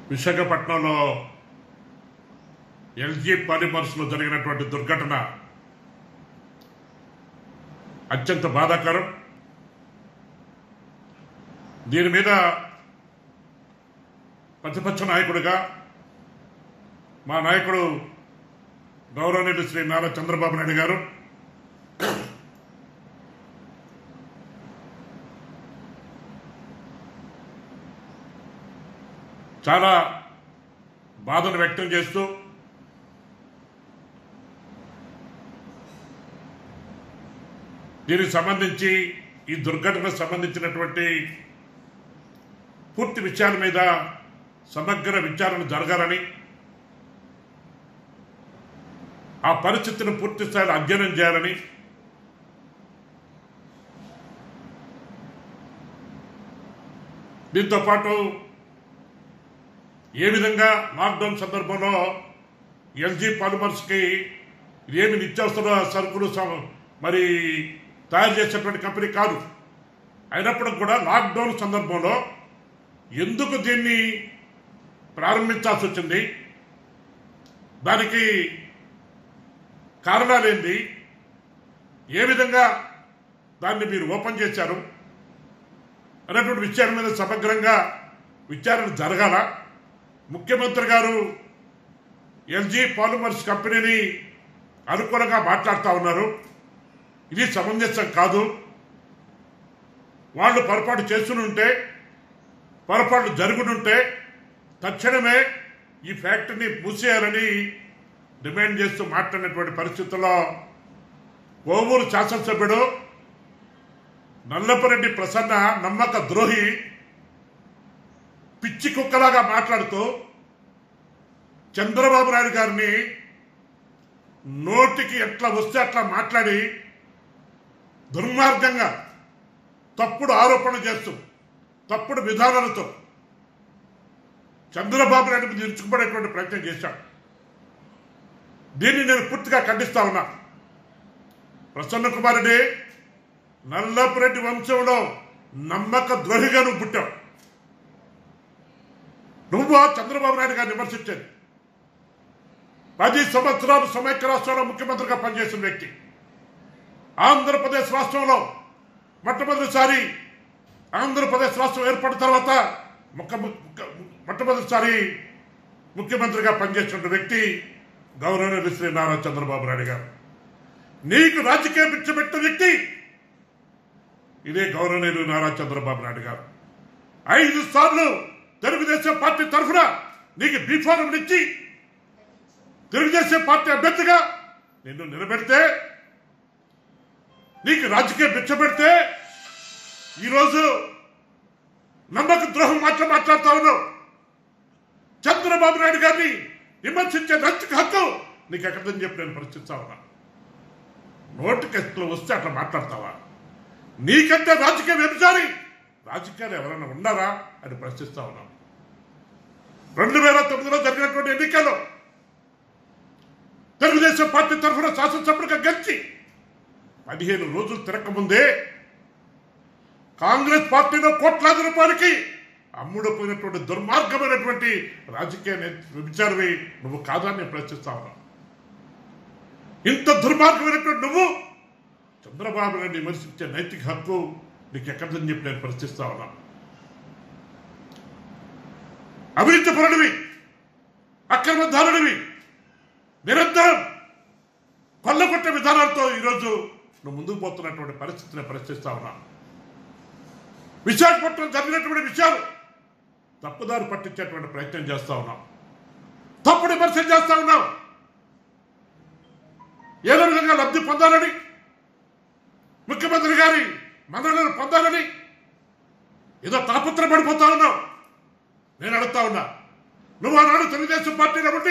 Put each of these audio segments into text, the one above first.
విశాఖపట్నంలో ఎల్జీ పాలిమర్స్లో జరిగినటువంటి దుర్ఘటన అత్యంత బాధాకరం దీని మీద ప్రతిపక్ష నాయకుడిగా మా నాయకుడు గౌరవనీయులు శ్రీ నారా చంద్రబాబు నాయుడు గారు చాలా బాధను వ్యక్తం చేస్తూ దీనికి సంబంధించి ఈ దుర్ఘటనకు సంబంధించినటువంటి పూర్తి విషయాల మీద సమగ్ర విచారణ జరగాలని ఆ పరిస్థితిని పూర్తి స్థాయిలో అధ్యయనం చేయాలని దీంతో పాటు ఏ విధంగా లాక్డౌన్ సందర్భంలో ఎల్జీ పాలిమర్స్కి ఏమి నిత్యావసర సరుకులు స- మరి తయారు చేసేటువంటి కంపెనీ కాదు అయినప్పటికి కూడా లాక్డౌన్ సందర్భంలో ఎందుకు దీన్ని ప్రారంభించాల్సి వచ్చింది దానికి కారణాలేంది ఏ విధంగా దాన్ని మీరు ఓపెన్ చేశారు అనేటువంటి విషయాల మీద సమగ్రంగా విచారణ జరగాల ముఖ్యమంత్రి గారు ఎల్జీ పాలిమర్స్ కంపెనీని అనుకూలంగా మాట్లాడుతూ ఉన్నారు ఇది సమంజసం కాదు వాళ్ళు పొరపాటు చేస్తునుంటే పొరపాటు జరుగుతుంటే తక్షణమే ఈ ఫ్యాక్టరీని మూసేయాలని డిమాండ్ చేస్తూ మాట్లాడినటువంటి పరిస్థితుల్లో కోవూరు శాసనసభ్యుడు నల్లపరెడ్డి ప్రసన్న నమ్మక ద్రోహి పిచ్చి కుక్కలాగా మాట్లాడుతూ చంద్రబాబు నాయుడు గారిని నోటికి ఎట్లా వస్తే అట్లా మాట్లాడి దుర్మార్గంగా తప్పుడు ఆరోపణలు చేస్తూ తప్పుడు విధానాలతో చంద్రబాబు నాయుడు మీద ఇరుచుకుపడేటువంటి ప్రయత్నం చేశాడు దీన్ని నేను పూర్తిగా ఖండిస్తా ఉన్నా ప్రసన్న కుమార్ రెడ్డి నల్లపురెడ్డి వంశంలో నమ్మక ద్రోహిగా నువ్వు పుట్టావు నువ్వు ఆ చంద్రబాబు నాయుడు గారిని విమర్శించేది పది సంవత్సరాలు సమైక్య రాష్ట్రంలో ముఖ్యమంత్రిగా పనిచేసిన వ్యక్తి ఆంధ్రప్రదేశ్ రాష్ట్రంలో మొట్టమొదటిసారి ఆంధ్రప్రదేశ్ రాష్ట్రం ఏర్పడిన తర్వాత ముఖ్య ముఖ్య- మొట్టమొదటిసారి ముఖ్యమంత్రిగా పనిచేసిన వ్యక్తి గౌరవనీయులు శ్రీ నారా చంద్రబాబు నాయుడు గారు నీకు రాజకీయ పిచ్చబెట్టిన వ్యక్తి ఇదే గౌరవనీయులు నారా చంద్రబాబు నాయుడు గారు ఐదు సార్లు తెలుగుదేశం పార్టీ తరఫున నీకు బీఫారం ఇచ్చి తెలుగుదేశం పార్టీ అభ్యర్థిగా నిన్ను నిలబెడితే నీకు రాజకీయ బిచ్చ పెడితే ఈరోజు నమ్మక ద్రోహం మాత్రం మాట్లాడుతా ఉన్నావు చంద్రబాబు నాయుడు గారిని విమర్శించే నైతిక హక్కు నీకు ఎక్కడని చెప్పి నేను పరిస్థితిస్తా ఉన్నా నోటికి ఎట్లా వస్తే అట్లా మాట్లాడతావా నీకంటే రాజకీయ వ్యభిచారి రాజకీయాలు ఎవరైనా ఉన్నారా అని ప్రశ్నిస్తా ఉన్నాం రెండు వేల తొమ్మిదిలో జరిగినటువంటి ఎన్నికల్లో తెలుగుదేశం పార్టీ తరఫున శాసనసభ్యుడిగా గెలిచి పదిహేను రోజులు తిరగకముందే కాంగ్రెస్ పార్టీలో కోట్లాది రూపాయలకి అమ్ముడుపోయినటువంటి దుర్మార్గమైనటువంటి రాజకీయ నే- విచారవి నువ్వు కాదని నేను ప్రశ్నిస్తా ఉన్నా ఇంత దుర్మార్గమైనటువంటి నువ్వు చంద్రబాబు నాయుడు విమర్శించే నైతిక హక్కు నీకు ఎక్కడదని చెప్పి నేను ప్రశ్నిస్తా ఉన్నా అవినీతి పరుడివి అక్రమదారుడివి నిరంతరం కొల్లగొట్టే విధానాలతో ఈరోజు నువ్వు ముందుకు పోతున్నటువంటి పరిస్థితిని ప్రశ్నిస్తా ఉన్నా విశాఖపట్నం జరిగినటువంటి విషయాలు తప్పుదారి పట్టించేటువంటి ప్రయత్నం చేస్తా ఉన్నాం తప్పుడు విమర్శలు చేస్తా ఉన్నాం ఏదో విధంగా లబ్ధి పొందాలని ముఖ్యమంత్రి గారి మన్ననలు పొందాలని ఏదో తాపత్ర పడిపోతా ఉన్నావు నేను అడుగుతా ఉన్నా నువ్వు ఆనాడు తెలుగుదేశం పార్టీ కాబట్టి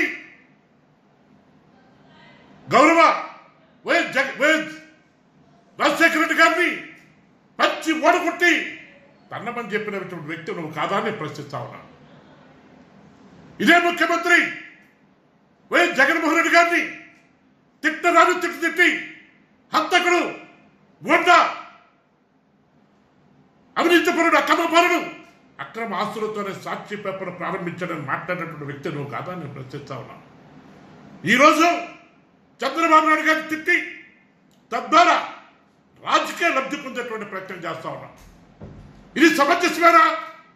గౌరవ వైఎస్ జగ వైఎస్ రాజశేఖర రెడ్డి గారిని పచ్చి ఓడగొట్టి తన్నమని చెప్పినటువంటి వ్యక్తి నువ్వు కాదా అని ప్రశ్నిస్తా ఉన్నా ఇదే ముఖ్యమంత్రి వైఎస్ జగన్మోహన్ రెడ్డి గారిని తిట్టరాని తిట్టి తిట్టి హంతకుడు గుండ అవినీతిపరుడు అక్రమపరుడు అక్రమ ఆస్తులతోనే సాక్షి పేపర్ ప్రారంభించడం మాట్లాడినటువంటి వ్యక్తి నువ్వు కాదా నేను ప్రశ్నిస్తా ఉన్నా ఈరోజు చంద్రబాబు నాయుడు గారిని తిట్టి తద్వారా రాజకీయ లబ్ధి పొందేటువంటి ప్రయత్నం చేస్తా ఉన్నా ఇది సమంజసమేనా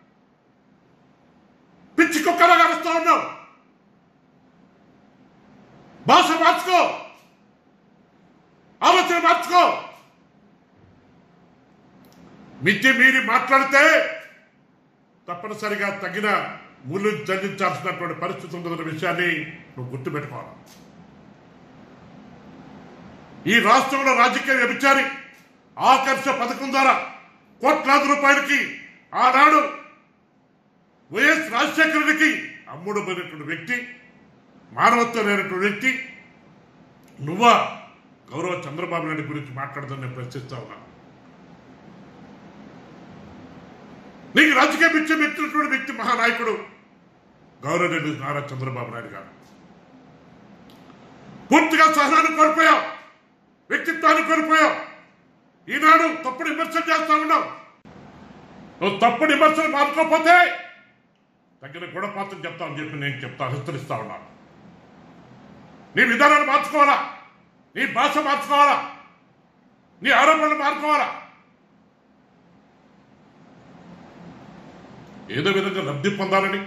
పిచ్చి కుక్కలాగా అరుస్తా ఉన్నావు భాష మార్చుకో ఆలోచన మార్చుకో మితి మీరి మాట్లాడితే తప్పనిసరిగా తగిన మూల్యం చెల్లించాల్సినటువంటి పరిస్థితి ఉందన్న విషయాన్ని నువ్వు గుర్తుపెట్టుకోవాలి ఈ రాష్ట్రంలో రాజకీయ వ్యభిచారి ఆకర్ష పథకం ద్వారా కోట్లాది రూపాయలకి ఆనాడు వైఎస్ రాజశేఖర రెడ్డికి అమ్ముడుపోయినటువంటి వ్యక్తి మానవత్వం లేనటువంటి వ్యక్తి నువ్వా గౌరవ చంద్రబాబు నాయుడు గురించి మాట్లాడదని నేను ప్రశ్నిస్తా ఉన్నాను నీకు రాజకీయ పిచ్చం ఎత్తినటువంటి వ్యక్తి మహానాయకుడు గౌరవనీయుడు నారా చంద్రబాబు నాయుడు గారు పూర్తిగా సహనాన్ని కోల్పోయావు వ్యక్తిత్వాన్ని కోల్పోయావు ఈనాడు తప్పుడు విమర్శలు చేస్తా ఉన్నావు నువ్వు తప్పుడు విమర్శలు మార్చుకోకపోతే తగిన గుణపాత్రం చెప్తామని చెప్పి నేను చెప్తా హెచ్చరిస్తా ఉన్నాను నీ విధానాలు మార్చుకోవాలా నీ భాష మార్చుకోవాలా నీ ఆరోపణలు మార్చుకోవాలా ఏదో విధంగా లబ్ధి పొందాలని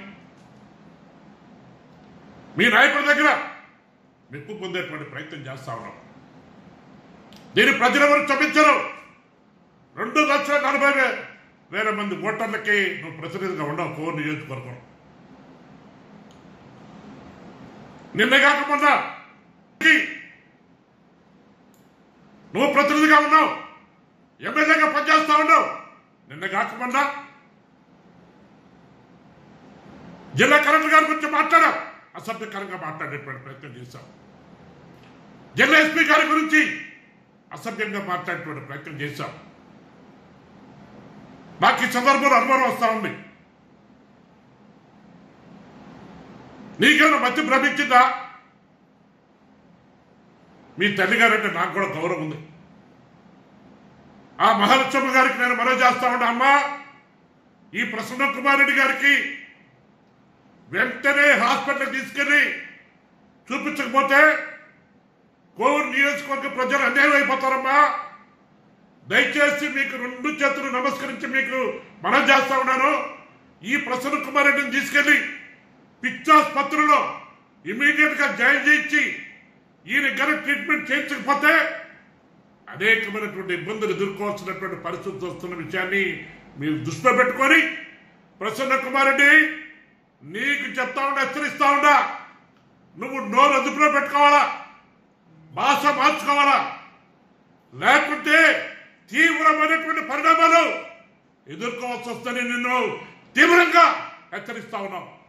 మీ నాయకుడి దగ్గర మెప్పు పొందేటువంటి ప్రయత్నం చేస్తా ఉన్నాం దీని ప్రజలెవరు క్షమించరు రెండు లక్షల నలభై వే- వేల మంది ఓటర్లకి నువ్వు ప్రతినిధిగా ఉండవు కోర్ నియోజకవర్గం నిన్న కాకుండా నువ్వు ప్రతినిధిగా ఉన్నావు ఎమ్మెల్యేగా పనిచేస్తా ఉన్నావు నిన్న కాకుండా జిల్లా కలెక్టర్ గారి గురించి మాట్లాడావు అసభ్యకరంగా మాట్లాడేటువంటి ప్రయత్నం చేశావు జిల్లా ఎస్పీ గారి గురించి అసభ్యంగా మాట్లాడేటువంటి ప్రయత్నం చేశావు నాకు ఈ సందర్భంలో అనుమానం వస్తా ఉంది నీకేమైనా మధ్య భ్రమించిందా మీ తల్లిగారంటే నాకు కూడా గౌరవం ఉంది ఆ మహాలక్ష్మ గారికి నేను మనవి చేస్తా ఉన్నా అమ్మా ఈ ప్రసన్న కుమార్ రెడ్డి గారికి వెంటనే హాస్పిటల్ తీసుకెళ్లి చూపించకపోతే కోవిడ్ నియోజకవర్గ ప్రజలు అన్యాయం అయిపోతారమ్మా దయచేసి మీకు రెండు చేతులు నమస్కరించి మీకు మనం చేస్తా ఉన్నాను ఈ ప్రసన్న కుమార్ రెడ్డిని తీసుకెళ్లి పిచ్చాసుపత్రిలో ఇమీడియట్ గా జాయిన్ చేయించి ఈయన గన ట్రీట్మెంట్ చేయించకపోతే అనేకమైనటువంటి ఇబ్బందులు ఎదుర్కోవాల్సినటువంటి పరిస్థితి వస్తున్న విషయాన్ని మీరు దృష్టిలో పెట్టుకొని ప్రసన్న కుమార్ రెడ్డి నీకు చెప్తా ఉండా హెచ్చరిస్తా ఉండా నువ్వు నోరు అదుపులో పెట్టుకోవాలా భాష మార్చుకోవాలా లేకుంటే తీవ్రమైనటువంటి పరిణామాలు ఎదుర్కోవాల్సి వస్తుందని నిన్ను తీవ్రంగా హెచ్చరిస్తా ఉన్నాం